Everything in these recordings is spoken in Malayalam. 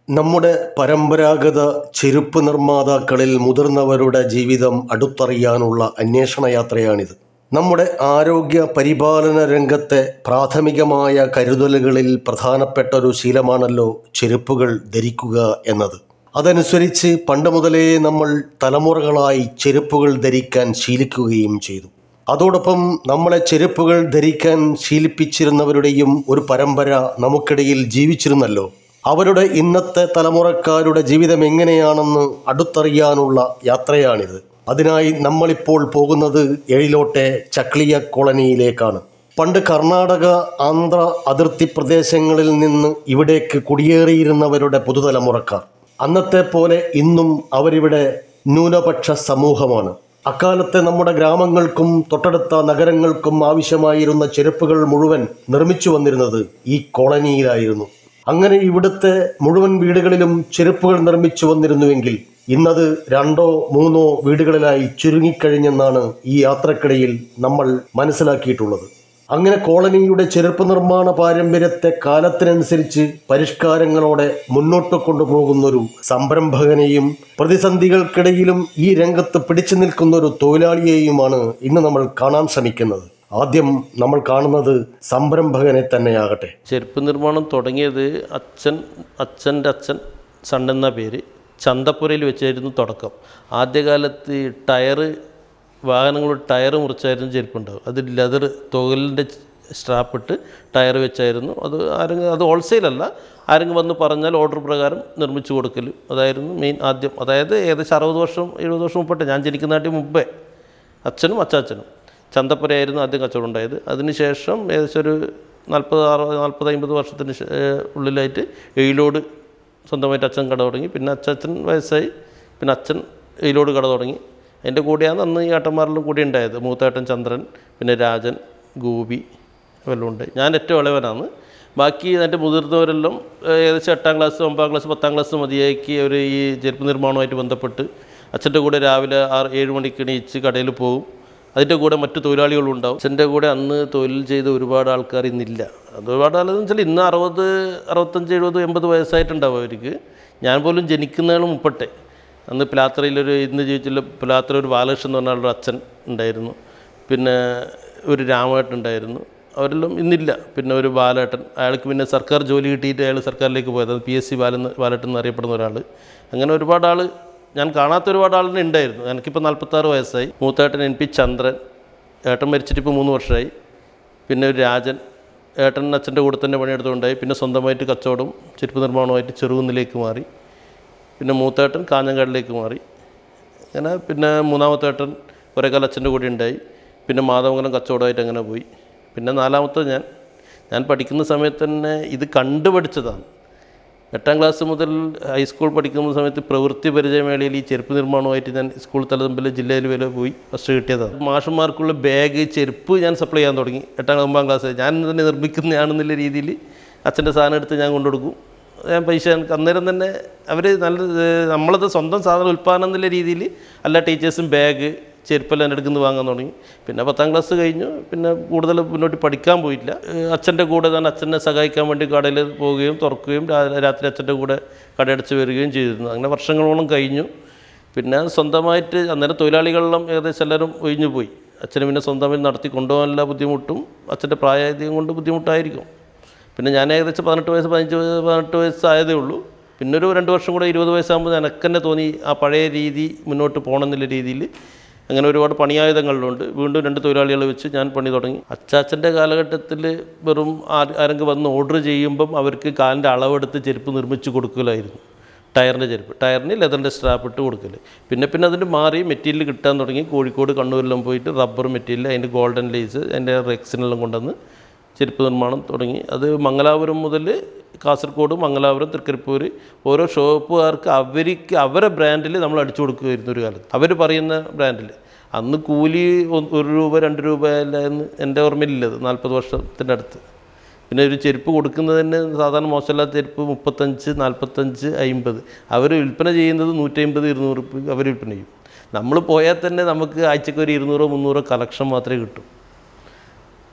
നമ്മുടെ പരമ്പരാഗത ചെരുപ്പ് നിർമ്മാതാക്കളിൽ മുതിർന്നവരുടെ ജീവിതം അടുത്തറിയാനുള്ള അന്വേഷണ യാത്രയാണിത് നമ്മുടെ ആരോഗ്യ പരിപാലന രംഗത്തെ പ്രാഥമികമായ കരുതലുകളിൽ പ്രധാനപ്പെട്ട ഒരു ശീലമാണല്ലോ ചെരുപ്പുകൾ ധരിക്കുക എന്നത് അതനുസരിച്ച് പണ്ട് മുതലേ നമ്മൾ തലമുറകളായി ചെരുപ്പുകൾ ധരിക്കാൻ ശീലിക്കുകയും ചെയ്തു അതോടൊപ്പം നമ്മളെ ചെരുപ്പുകൾ ധരിക്കാൻ ശീലിപ്പിച്ചിരുന്നവരുടെയും ഒരു പരമ്പര നമുക്കിടയിൽ ജീവിച്ചിരുന്നല്ലോ അവരുടെ ഇന്നത്തെ തലമുറക്കാരുടെ ജീവിതം എങ്ങനെയാണെന്ന് അടുത്തറിയാനുള്ള യാത്രയാണിത് അതിനായി നമ്മളിപ്പോൾ പോകുന്നത് എഴിലോട്ടെ ചക്ലിയ കോളനിയിലേക്കാണ് പണ്ട് കർണാടക ആന്ധ്ര അതിർത്തി പ്രദേശങ്ങളിൽ നിന്ന് ഇവിടേക്ക് കുടിയേറിയിരുന്നവരുടെ പുതുതലമുറക്കാർ അന്നത്തെ പോലെ ഇന്നും അവരിവിടെ ന്യൂനപക്ഷ സമൂഹമാണ് അക്കാലത്തെ നമ്മുടെ ഗ്രാമങ്ങൾക്കും തൊട്ടടുത്ത നഗരങ്ങൾക്കും ആവശ്യമായിരുന്ന ചെരുപ്പുകൾ മുഴുവൻ നിർമ്മിച്ചു വന്നിരുന്നത് ഈ കോളനിയിലായിരുന്നു അങ്ങനെ ഇവിടുത്തെ മുഴുവൻ വീടുകളിലും ചെരുപ്പുകൾ നിർമ്മിച്ചു വന്നിരുന്നുവെങ്കിൽ ഇന്നത് രണ്ടോ മൂന്നോ വീടുകളിലായി ചുരുങ്ങിക്കഴിഞ്ഞെന്നാണ് ഈ യാത്രക്കിടയിൽ നമ്മൾ മനസ്സിലാക്കിയിട്ടുള്ളത് അങ്ങനെ കോളനിയുടെ ചെരുപ്പ് നിർമ്മാണ പാരമ്പര്യത്തെ കാലത്തിനനുസരിച്ച് പരിഷ്കാരങ്ങളോടെ മുന്നോട്ട് കൊണ്ടുപോകുന്നൊരു സംരംഭകനെയും പ്രതിസന്ധികൾക്കിടയിലും ഈ രംഗത്ത് പിടിച്ചു നിൽക്കുന്ന ഒരു തൊഴിലാളിയെയുമാണ് ഇന്ന് നമ്മൾ കാണാൻ ശ്രമിക്കുന്നത് ആദ്യം നമ്മൾ കാണുന്നത് സംരംഭകനെ തന്നെയാകട്ടെ ചെരുപ്പ് നിർമ്മാണം തുടങ്ങിയത് അച്ഛൻ അച്ഛൻ്റെ അച്ഛൻ സൺ എന്ന പേര് ചന്തപ്പുരയിൽ വെച്ചായിരുന്നു തുടക്കം ആദ്യകാലത്ത് ഈ ടയറ് വാഹനങ്ങളുടെ ടയർ മുറിച്ചായിരുന്നു ചെരുപ്പുണ്ടാവും അത് ലെതർ തൊഴിലിൻ്റെ സ്ട്രാപ്പിട്ട് ടയർ വെച്ചായിരുന്നു അത് ആരെങ്കിലും അത് ഹോൾസെയിലല്ല ആരെങ്കിലും വന്ന് പറഞ്ഞാൽ ഓർഡർ പ്രകാരം നിർമ്മിച്ചു കൊടുക്കൽ അതായിരുന്നു മെയിൻ ആദ്യം അതായത് ഏകദേശം അറുപത് വർഷം എഴുപത് വർഷം മുമ്പട്ടെ ഞാൻ ജനിക്കുന്നതായിട്ട് മുമ്പേ അച്ഛനും അച്ചാച്ചനും ചന്തപ്പുരയായിരുന്നു ആദ്യം കച്ചവടം ഉണ്ടായത് അതിനുശേഷം ഏകദേശം ഒരു നാൽപ്പത് അറുപത് നാൽപ്പത് അമ്പത് വർഷത്തിന് ശേ- ഏഹ് ഉള്ളിലായിട്ട് എയിലോട് സ്വന്തമായിട്ട് അച്ഛൻ കട തുടങ്ങി പിന്നെ അച്ചാച്ചൻ വയസ്സായി പിന്നെ അച്ഛൻ എയിലോട് കട തുടങ്ങി അതിൻ്റെ കൂടെയാണ് അന്ന് ഈ ഏട്ടന്മാരിലും കൂടി ഉണ്ടായത് മൂത്തേട്ടൻ ചന്ദ്രൻ പിന്നെ രാജൻ ഗോപി എല്ലാം ഉണ്ട് ഞാൻ ഏറ്റവും ഇളവനാണ് ബാക്കി എൻ്റെ മുതിർന്നവരെല്ലാം ഏഹ്, ഏകദേശം എട്ടാം ക്ലാസ് ഒമ്പതാം ക്ലാസ് പത്താം ക്ലാസ് മതിയാക്കി അവർ ഈ ചെരുപ്പ് നിർമ്മാണവുമായിട്ട് ബന്ധപ്പെട്ട് അച്ഛൻ്റെ കൂടെ രാവിലെ ആറ് ഏഴ് മണിക്ക് എണീച്ച് കടയിൽ പോകും അതിൻ്റെ കൂടെ മറ്റു തൊഴിലാളികളും ഉണ്ടാവും അച്ഛൻ്റെ കൂടെ അന്ന് തൊഴിൽ ചെയ്ത ഒരുപാട് ആൾക്കാർ ഇന്നില്ല അത് ഒരുപാട് ആളെന്ന് വെച്ചാൽ ഇന്ന് അറുപത് അറുപത്തഞ്ച് എഴുപത് എൺപത് വയസ്സായിട്ടുണ്ടാവും അവർക്ക് ഞാൻ പോലും ജനിക്കുന്നതിന് മുപ്പട്ടെ അന്ന് പിലാത്രയിലൊരു ഇന്ന് ജീവിച്ചില്ല പിലാത്ര ഒരു ബാലകൃഷ്ണൻ എന്ന് പറഞ്ഞ ഒരു അച്ഛൻ ഉണ്ടായിരുന്നു പിന്നെ ഒരു രാമേട്ടൻ ഉണ്ടായിരുന്നു അവരെല്ലാം ഇന്നില്ല പിന്നെ ഒരു ബാലേട്ടൻ അയാൾക്ക് പിന്നെ സർക്കാർ ജോലി കിട്ടിയിട്ട് അയാൾ സർക്കാരിലേക്ക് പോയത് പി എസ് സി ബാലൻ ബാലേട്ടൻ എന്നറിയപ്പെടുന്ന ഒരാൾ അങ്ങനെ ഒരുപാട് ആൾ ഞാൻ കാണാത്ത ഒരുപാട് ആളിനെ ഉണ്ടായിരുന്നു എനിക്കിപ്പോൾ നാൽപ്പത്താറ് വയസ്സായി മൂത്തേട്ടൻ എൻ പി ചന്ദ്രൻ ഏട്ടൻ മരിച്ചിട്ട് ഇപ്പോൾ മൂന്ന് വർഷമായി പിന്നെ ഒരു രാജൻ ഏട്ടൻ അച്ഛൻ്റെ കൂടെ തന്നെ പണിയെടുത്തുകൊണ്ടായി പിന്നെ സ്വന്തമായിട്ട് കച്ചവടം ചെരുപ്പ് നിർമ്മാണമായിട്ട് ചെറുകുന്നിലേക്ക് മാറി പിന്നെ മൂത്തേട്ടൻ കാഞ്ഞങ്ങാടിലേക്ക് മാറി അങ്ങനെ പിന്നെ മൂന്നാമത്തെ ഏട്ടൻ കുറേ കാലം അച്ഛൻ്റെ കൂടെ ഉണ്ടായി പിന്നെ മാധവങ്കലം കച്ചവടമായിട്ട് അങ്ങനെ പോയി പിന്നെ നാലാമത്തെ ഞാൻ ഞാൻ പഠിക്കുന്ന സമയത്ത് തന്നെ ഇത് കണ്ടു പഠിച്ചതാണ് എട്ടാം ക്ലാസ് മുതൽ ഹൈസ്കൂൾ പഠിക്കുന്ന സമയത്ത് പ്രവൃത്തി പരിചയമേളയിൽ ഈ ചെരുപ്പ് നിർമ്മാണമായിട്ട് ഞാൻ സ്കൂൾ തലതമ്പിൽ ജില്ലയിൽ വരെ പോയി ഫസ്റ്റ് കിട്ടിയതാണ് മാഷന്മാർക്കുള്ള ബാഗ് ചെരുപ്പ് ഞാൻ സപ്ലൈ ചെയ്യാൻ തുടങ്ങി എട്ടാം ഒമ്പതാം ക്ലാസ് ഞാൻ തന്നെ നിർമ്മിക്കുന്നതാണെന്നുള്ള രീതിയിൽ അച്ഛൻ്റെ സാധനം എടുത്ത് ഞാൻ കൊണ്ടുകൊടുക്കും ഞാൻ പൈസ എനിക്ക് അന്നേരം തന്നെ അവർ നല്ല ഏഹ് നമ്മളത് സ്വന്തം സാധനം ഉൽപ്പാദനം എന്നുള്ള രീതിയിൽ എല്ലാ ടീച്ചേഴ്സും ബാഗ് ചെരുപ്പെല്ലാം എൻ്റെ അടുത്ത് നിന്ന് വാങ്ങാൻ തുടങ്ങി പിന്നെ പത്താം ക്ലാസ് കഴിഞ്ഞു പിന്നെ കൂടുതൽ മുന്നോട്ട് പഠിക്കാൻ പോയില്ല ഏഹ് അച്ഛൻ്റെ കൂടെ തന്നെ അച്ഛനെ സഹായിക്കാൻ വേണ്ടി കടയിൽ പോവുകയും തുറക്കുകയും രാ- രാത്രി അച്ഛൻ്റെ കൂടെ കടയടച്ച് വരികയും ചെയ്തിരുന്നു അങ്ങനെ വർഷങ്ങളോളം കഴിഞ്ഞു പിന്നെ സ്വന്തമായിട്ട് അന്നേരം തൊഴിലാളികളെല്ലാം ഏകദേശം എല്ലാവരും ഒഴിഞ്ഞു പോയി അച്ഛന് പിന്നെ സ്വന്തമായി നടത്തി കൊണ്ടുപോകാനുള്ള ബുദ്ധിമുട്ടും അച്ഛൻ്റെ പ്രായാധികം കൊണ്ട് ബുദ്ധിമുട്ടായിരിക്കും പിന്നെ ഞാൻ ഏകദേശം പതിനെട്ട് വയസ്സ് പതിനഞ്ച് വയസ്സ് പതിനെട്ട് വയസ്സായതേ ഉള്ളൂ പിന്നെ ഒരു രണ്ട് വർഷം കൂടെ ഇരുപത് വയസ്സാകുമ്പോൾ എനിക്ക് തന്നെ തോന്നി ആ പഴയ രീതി മുന്നോട്ട് പോകണം എന്നുള്ള രീതിയിൽ അങ്ങനെ ഒരുപാട് പണിയായുധങ്ങളിലുണ്ട് വീണ്ടും രണ്ട് തൊഴിലാളികളെ വെച്ച് ഞാൻ പണി തുടങ്ങി അച്ചാച്ചൻ്റെ കാലഘട്ടത്തിൽ വെറും ആ- ആരെങ്കിലും വന്ന് ഓർഡർ ചെയ്യുമ്പം അവർക്ക് കാലിൻ്റെ അളവെടുത്ത് ചെരുപ്പ് നിർമ്മിച്ച് കൊടുക്കലായിരുന്നു ടയറിൻ്റെ ചെരുപ്പ് ടയറിന് ലെതറിൻ്റെ സ്ട്രാപ്പ് ഇട്ട് കൊടുക്കൽ പിന്നെ പിന്നെ അതിന് മാറി മെറ്റീരിയൽ കിട്ടാൻ തുടങ്ങി കോഴിക്കോട് കണ്ണൂരെല്ലാം പോയിട്ട് റബ്ബർ മെറ്റീരിയൽ അതിൻ്റെ ഗോൾഡൻ ലേസ് അതിൻ്റെ റെക്സിനെല്ലാം കൊണ്ടുവന്ന് ചെരുപ്പ് നിർമ്മാണം തുടങ്ങി അത് മംഗലാപുരം മുതൽ കാസർഗോഡ് മംഗലാപുരം തൃക്കരിപ്പൂർ ഓരോ ഷോപ്പുകാർക്ക് അവർക്ക് അവരെ ബ്രാൻഡിൽ നമ്മൾ അടിച്ചു കൊടുക്കുമായിരുന്നു ഒരു കാലത്ത് അവർ പറയുന്ന ബ്രാൻഡിൽ അന്ന് കൂലി ഒ- ഒരു രൂപ രണ്ട് രൂപ അല്ലായിരുന്നു എൻ്റെ ഓർമ്മയിലില്ലത് നാൽപ്പത് വർഷത്തിൻ്റെ അടുത്ത് പിന്നെ ഒരു ചെരുപ്പ് കൊടുക്കുന്നതിന് സാധാരണ മോശമില്ലാത്ത ചെരുപ്പ് മുപ്പത്തഞ്ച് നാൽപ്പത്തഞ്ച് അമ്പത് അവർ വിൽപ്പന ചെയ്യുന്നത് നൂറ്റമ്പത് ഇരുന്നൂറ് അവർ വിൽപ്പന ചെയ്യും നമ്മൾ പോയാൽ തന്നെ നമുക്ക് ആഴ്ചക്ക് ഒരു ഇരുന്നൂറോ മുന്നൂറോ കളക്ഷൻ മാത്രമേ കിട്ടൂ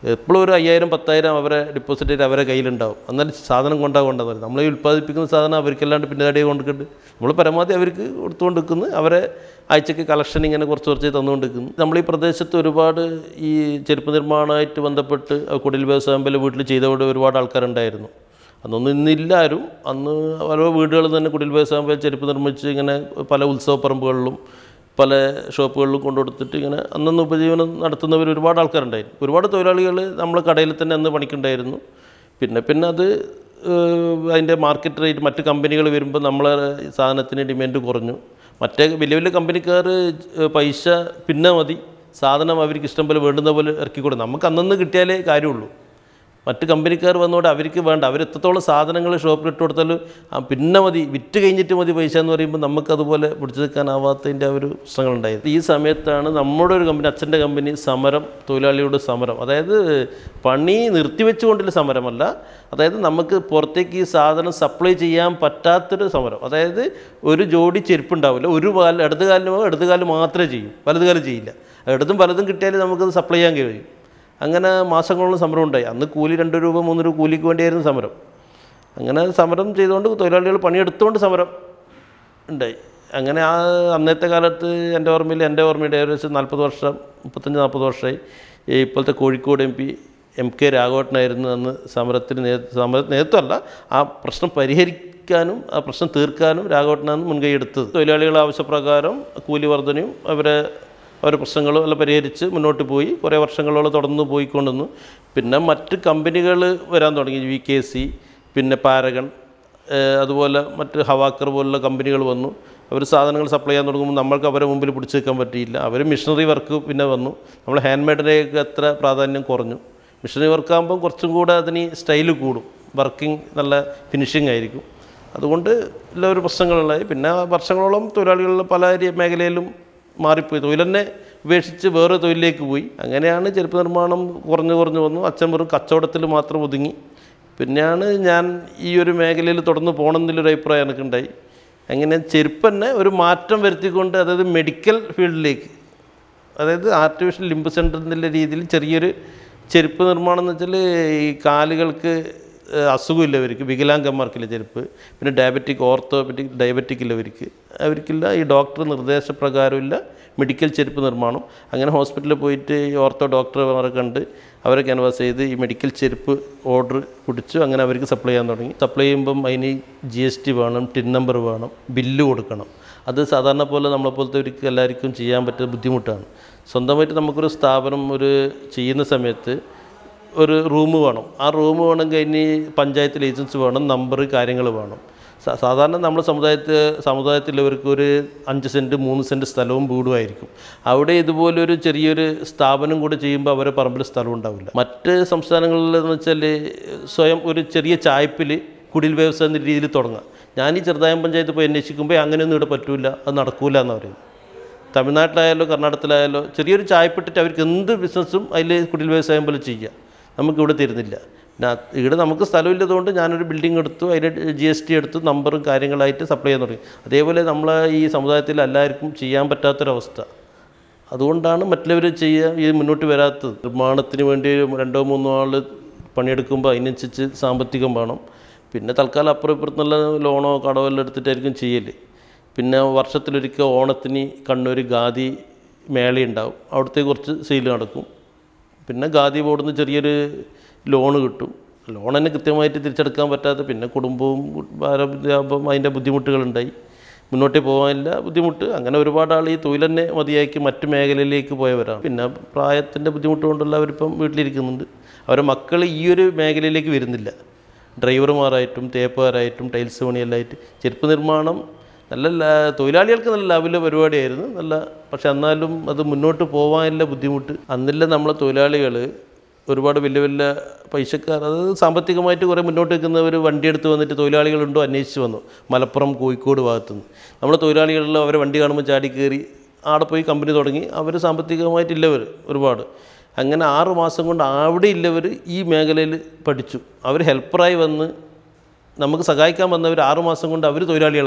എപ്പോഴും ഒരു അയ്യായിരം പത്തായിരം അവരെ ഡിപ്പോസിറ്റ് ചെയ്ത് അവരെ കയ്യിലുണ്ടാവും എന്നാലും സാധനം കൊണ്ടാ കൊണ്ടുവന്നത് നമ്മൾ ഈ ഉൽപ്പാദിപ്പിക്കുന്ന സാധനം അവർക്കല്ലാണ്ട് പിന്നെ തടിയെ കൊണ്ടിട്ടുണ്ട് നമ്മൾ പരമാവധി അവർക്ക് കൊടുത്തുകൊണ്ട് നിൽക്കുന്നു അവരെ ആഴ്ചക്ക് കളക്ഷൻ ഇങ്ങനെ കുറച്ച് കുറച്ച് തന്നുകൊണ്ടിരിക്കുന്നു നമ്മൾ ഈ പ്രദേശത്ത് ഒരുപാട് ഈ ചെരുപ്പ് നിർമ്മാണമായിട്ട് ബന്ധപ്പെട്ട് കുടിൽ വ്യവസായം പോലെ വീട്ടിൽ ചെയ്തവിടെ ഒരുപാട് ആൾക്കാരുണ്ടായിരുന്നു അന്നൊന്നും ഇന്നില്ല ആരും അന്ന് പല വീടുകളിൽ തന്നെ കുടിൽ വ്യവസായം പോലെ ചെരുപ്പ് നിർമ്മിച്ച് ഇങ്ങനെ പല ഉത്സവപ്പറമ്പുകളിലും പല ഷോപ്പുകളിലും കൊണ്ടുകൊടുത്തിട്ട് ഇങ്ങനെ അന്നന്ന് ഉപജീവനം നടത്തുന്നവർ ഒരുപാട് ആൾക്കാരുണ്ടായിരുന്നു ഒരുപാട് തൊഴിലാളികൾ നമ്മളെ കടയിൽ തന്നെ അന്ന് പണിക്കുണ്ടായിരുന്നു പിന്നെ പിന്നെ അത് ഏഹ്, അതിൻ്റെ മാർക്കറ്റ് റേറ്റ് മറ്റ് കമ്പനികൾ വരുമ്പോൾ നമ്മളെ സാധനത്തിന് ഡിമാൻഡ് കുറഞ്ഞു മറ്റേ വലിയ വലിയ കമ്പനിക്കാർ പൈസ പിന്നെ മതി സാധനം അവർക്ക് ഇഷ്ടം പോലെ വേണ്ടുന്ന പോലെ ഇറക്കി കൊടുക്കും നമുക്ക് അന്നന്ന് കിട്ടിയാലേ കാര്യമുള്ളൂ മറ്റ് കമ്പനിക്കാർ വന്നോണ്ട് അവർക്ക് വേണ്ട അവർ എത്രത്തോളം സാധനങ്ങൾ ഷോപ്പിൽ ഇട്ട് കൊടുത്താലും ആ പിന്നെ മതി വിറ്റ് കഴിഞ്ഞിട്ട് മതി പൈസ എന്ന് പറയുമ്പോൾ നമുക്കതുപോലെ പിടിച്ചു നിൽക്കാനാവാത്തതിൻ്റെ ആ ഒരു പ്രശ്നങ്ങളുണ്ടായിരുന്നു ഈ സമയത്താണ് നമ്മുടെ ഒരു കമ്പനി അച്ഛൻ്റെ കമ്പനി സമരം തൊഴിലാളിയുടെ സമരം അതായത് പണി നിർത്തിവെച്ചുകൊണ്ടുള്ള സമരമല്ല അതായത് നമുക്ക് പുറത്തേക്ക് ഈ സാധനം സപ്ലൈ ചെയ്യാൻ പറ്റാത്തൊരു സമരം അതായത് ഒരു ജോഡി ചെരുപ്പുണ്ടാവില്ല ഒരു കാലിൽ ഇടത് കാലിന് ഇടത് കാലിൽ മാത്രമേ ചെയ്യൂ വലത് കാലം ചെയ്യില്ല ഇടതും വലതും കിട്ടിയാലേ നമുക്കത് സപ്ലൈ ചെയ്യാൻ കഴിയും അങ്ങനെ മാസങ്ങളോളം സമരം ഉണ്ടായി അന്ന് കൂലി രണ്ട് രൂപ മൂന്ന് രൂപ കൂലിക്ക് വേണ്ടിയായിരുന്നു സമരം അങ്ങനെ സമരം ചെയ്തുകൊണ്ട് തൊഴിലാളികൾ പണിയെടുത്തുകൊണ്ട് സമരം ഉണ്ടായി അങ്ങനെ ആ അന്നത്തെ കാലത്ത് എൻ്റെ ഓർമ്മയിൽ എൻ്റെ ഓർമ്മയുടെ ഏകദേശം നാൽപ്പത് വർഷം മുപ്പത്തഞ്ച് നാൽപ്പത് വർഷമായി ഈ ഇപ്പോഴത്തെ Kozhikode M P M K രാഘവട്ടനായിരുന്നു അന്ന് സമരത്തിന് നേ സമര നേതൃത്വമല്ല ആ പ്രശ്നം പരിഹരിക്കാനും ആ പ്രശ്നം തീർക്കാനും രാഘവട്ടനാണ് മുൻകൈ എടുത്തത് തൊഴിലാളികളുടെ ആവശ്യപ്രകാരം കൂലി വർധനയും അവരെ അവരുടെ പ്രശ്നങ്ങളും എല്ലാം പരിഹരിച്ച് മുന്നോട്ട് പോയി കുറേ വർഷങ്ങളോളം തുടർന്ന് പോയിക്കൊണ്ടിരുന്നു പിന്നെ മറ്റ് കമ്പനികൾ വരാൻ തുടങ്ങി വി കെ സി പിന്നെ പാരഗൺ ഏഹ് അതുപോലെ മറ്റ് ഹവാക്കർ പോലുള്ള കമ്പനികൾ വന്നു അവർ സാധനങ്ങൾ സപ്ലൈ ചെയ്യാൻ തുടങ്ങുമ്പോൾ നമ്മൾക്ക് അവരെ മുമ്പിൽ പിടിച്ചു നിൽക്കാൻ പറ്റിയില്ല അവർ മിഷണറി വർക്ക് പിന്നെ വന്നു നമ്മൾ ഹാൻഡ് മെയ്ഡിലേക്ക് അത്ര പ്രാധാന്യം കുറഞ്ഞു മിഷണറി വർക്കാകുമ്പം കുറച്ചും കൂടെ അതിന് സ്റ്റൈൽ കൂടും വർക്കിംഗ് നല്ല ഫിനിഷിംഗ് ആയിരിക്കും അതുകൊണ്ട് എല്ലാ ഒരു പ്രശ്നങ്ങളുണ്ടായി പിന്നെ വർഷങ്ങളോളം തൊഴിലാളികളുടെ പല ഏരിയ- മേഖലയിലും മാറിപ്പോയി തൊഴിൽ തന്നെ ഉപേക്ഷിച്ച് വേറെ തൊഴിലിലേക്ക് പോയി അങ്ങനെയാണ് ചെരുപ്പ് നിർമ്മാണം കുറഞ്ഞു കുറഞ്ഞു വന്നു അച്ഛൻ വെറും കച്ചവടത്തിൽ മാത്രം ഒതുങ്ങി പിന്നെയാണ് ഞാൻ ഈ ഒരു മേഖലയിൽ തുടർന്ന് പോകണം എന്നുള്ളൊരു അഭിപ്രായം എനിക്കുണ്ടായി അങ്ങനെ ചെരുപ്പ് തന്നെ ഒരു മാറ്റം വരുത്തിക്കൊണ്ട് അതായത് മെഡിക്കൽ ഫീൽഡിലേക്ക് അതായത് ആർട്ടിഫിഷ്യൽ ലിംബ് സെൻറ്റർ എന്നുള്ള രീതിയിൽ ചെറിയൊരു ചെരുപ്പ് നിർമ്മാണം എന്ന് വെച്ചാൽ ഈ കാലുകൾക്ക് ഏഹ്, അസുഖമില്ലവർക്ക് വികലാംഗന്മാർക്കില്ല ചെരുപ്പ് പിന്നെ ഡയബറ്റിക് ഓർത്തോപറ്റിക് ഡയബറ്റിക് ഇല്ലവർക്ക് അവർക്കില്ല ഈ ഡോക്ടർ നിർദ്ദേശപ്രകാരമില്ല മെഡിക്കൽ ചെരുപ്പ് നിർമ്മാണം അങ്ങനെ ഹോസ്പിറ്റലിൽ പോയിട്ട് ഈ ഓർത്തോ ഡോക്ടർമാരെ കണ്ട് അവരെ ക്യാൻവാസ് ചെയ്ത് ഈ മെഡിക്കൽ ചെരുപ്പ് ഓർഡർ പിടിച്ചു അങ്ങനെ അവർക്ക് സപ്ലൈ ചെയ്യാൻ തുടങ്ങി സപ്ലൈ ചെയ്യുമ്പം അതിന് ജി എസ് ടി വേണം ടിൻ നമ്പർ വേണം ബില്ല് കൊടുക്കണം അത് സാധാരണ പോലെ നമ്മളെപ്പോലത്തെവർക്ക് എല്ലാവർക്കും ചെയ്യാൻ പറ്റുന്ന ബുദ്ധിമുട്ടാണ് സ്വന്തമായിട്ട് നമുക്കൊരു സ്ഥാപനം ഒരു ചെയ്യുന്ന സമയത്ത് ഒരു റൂം വേണം ആ റൂം വേണമെങ്കിൽ അതിന് പഞ്ചായത്ത് ലൈസൻസ് വേണം നമ്പർ കാര്യങ്ങൾ വേണം സാ- സാധാരണ നമ്മുടെ സമുദായത്തിൽ സമുദായത്തിലുള്ളവർക്ക് ഒരു അഞ്ച് സെൻറ്റ് മൂന്ന് സെൻറ്റ് സ്ഥലവും വീടുമായിരിക്കും അവിടെ ഇതുപോലൊരു ചെറിയൊരു സ്ഥാപനം കൂടി ചെയ്യുമ്പോൾ അവരെ പറമ്പിൽ സ്ഥലം ഉണ്ടാവില്ല മറ്റ് സംസ്ഥാനങ്ങളിൽ എന്ന് വെച്ചാൽ സ്വയം ഒരു ചെറിയ ചായ്പിൽ കുടിൽ വ്യവസായം എന്ന രീതിയിൽ തുടങ്ങാം ഞാൻ ഈ ചെറുതായം പഞ്ചായത്ത് പോയി അന്വേഷിക്കുമ്പോൾ അങ്ങനെയൊന്നും ഇവിടെ പറ്റൂല അത് നടക്കൂല എന്ന് പറയുന്നത് തമിഴ്നാട്ടിലായാലോ കർണാടകത്തിലായാലോ ചെറിയൊരു ചായപ്പെട്ടിട്ട് അവർക്ക് എന്ത് ബിസിനസ്സും അതിൽ കുടിൽ വ്യവസായം പോലെ ചെയ്യാം നമുക്കിവിടെ തരുന്നില്ല പിന്നെ അത് ഇവിടെ നമുക്ക് സ്ഥലമില്ലതുകൊണ്ട് ഞാനൊരു ബിൽഡിംഗ് എടുത്തു അതിന് ജി എസ് ടി എടുത്തു നമ്പറും കാര്യങ്ങളായിട്ട് സപ്ലൈ ചെയ്യാൻ തുടങ്ങി അതേപോലെ നമ്മളെ ഈ സമുദായത്തിൽ എല്ലാവർക്കും ചെയ്യാൻ പറ്റാത്തൊരവസ്ഥ അതുകൊണ്ടാണ് മറ്റുള്ളവർ ചെയ്യാൻ ഈ മുന്നോട്ട് വരാത്തത് നിർമ്മാണത്തിന് വേണ്ടി രണ്ടോ മൂന്നോ ആൾ പണിയെടുക്കുമ്പോൾ അതിനനുസരിച്ച് സാമ്പത്തികം വേണം പിന്നെ തൽക്കാലം അപ്പുറം ഇപ്പുറത്തുള്ള ലോണോ കടമോ എല്ലാം എടുത്തിട്ടായിരിക്കും ചെയ്യൽ പിന്നെ വർഷത്തിലൊരിക്കൽ ഓണത്തിന് കണ്ണൂർ ഗാദി മേളയുണ്ടാവും അവിടുത്തെ കുറച്ച് സെയിൽ നടക്കും പിന്നെ ഗാദി ബോർഡിൽ നിന്ന് ചെറിയൊരു ലോണ് കിട്ടും ലോൺ തന്നെ കൃത്യമായിട്ട് തിരിച്ചെടുക്കാൻ പറ്റാത്ത പിന്നെ കുടുംബവും ഭാരമാകുമ്പം അതിൻ്റെ ബുദ്ധിമുട്ടുകളുണ്ടായി മുന്നോട്ടേ പോകാനില്ല ബുദ്ധിമുട്ട് അങ്ങനെ ഒരുപാട് ആൾ ഈ തൊഴിൽ തന്നെ മതിയാക്കി മറ്റു മേഖലയിലേക്ക് പോയവരാണ് പിന്നെ പ്രായത്തിൻ്റെ ബുദ്ധിമുട്ട് കൊണ്ടുള്ള അവരിപ്പം വീട്ടിലിരിക്കുന്നുണ്ട് അവരുടെ മക്കൾ ഈ ഒരു മേഖലയിലേക്ക് വരുന്നില്ല ഡ്രൈവർമാരായിട്ടും തേപ്പുകാരായിട്ടും ടൈൽസ് പണിയെല്ലാമായിട്ട് ചെരുപ്പ് നിർമ്മാണം നല്ല ലാ- തൊഴിലാളികൾക്ക് നല്ല ലാഭിലെ പരിപാടിയായിരുന്നു നല്ല പക്ഷെ എന്നാലും അത് മുന്നോട്ട് പോകാനുള്ള ബുദ്ധിമുട്ട് അന്നില്ല നമ്മളെ തൊഴിലാളികൾ ഒരുപാട് വലിയ വലിയ പൈസക്കാർ അതായത് സാമ്പത്തികമായിട്ട് കുറേ മുന്നോട്ട് നിൽക്കുന്നവർ വണ്ടിയെടുത്ത് വന്നിട്ട് തൊഴിലാളികളുണ്ടോ അന്വേഷിച്ച് വന്നു മലപ്പുറം കോഴിക്കോട് ഭാഗത്തുനിന്ന് നമ്മളെ തൊഴിലാളികളിൽ അവരെ വണ്ടി കാണുമ്പോൾ ചാടി കയറി അവിടെ പോയി കമ്പനി തുടങ്ങി അവർ സാമ്പത്തികമായിട്ടില്ലവർ ഒരുപാട് അങ്ങനെ ആറ് മാസം കൊണ്ട് അവിടെ ഇല്ലവർ ഈ മേഖലയിൽ പഠിച്ചു അവർ ഹെൽപ്പറായി വന്ന് നമുക്ക് സഹായിക്കാൻ വന്നവർ ആറുമാസം കൊണ്ട് അവർ തൊഴിലാളികളായി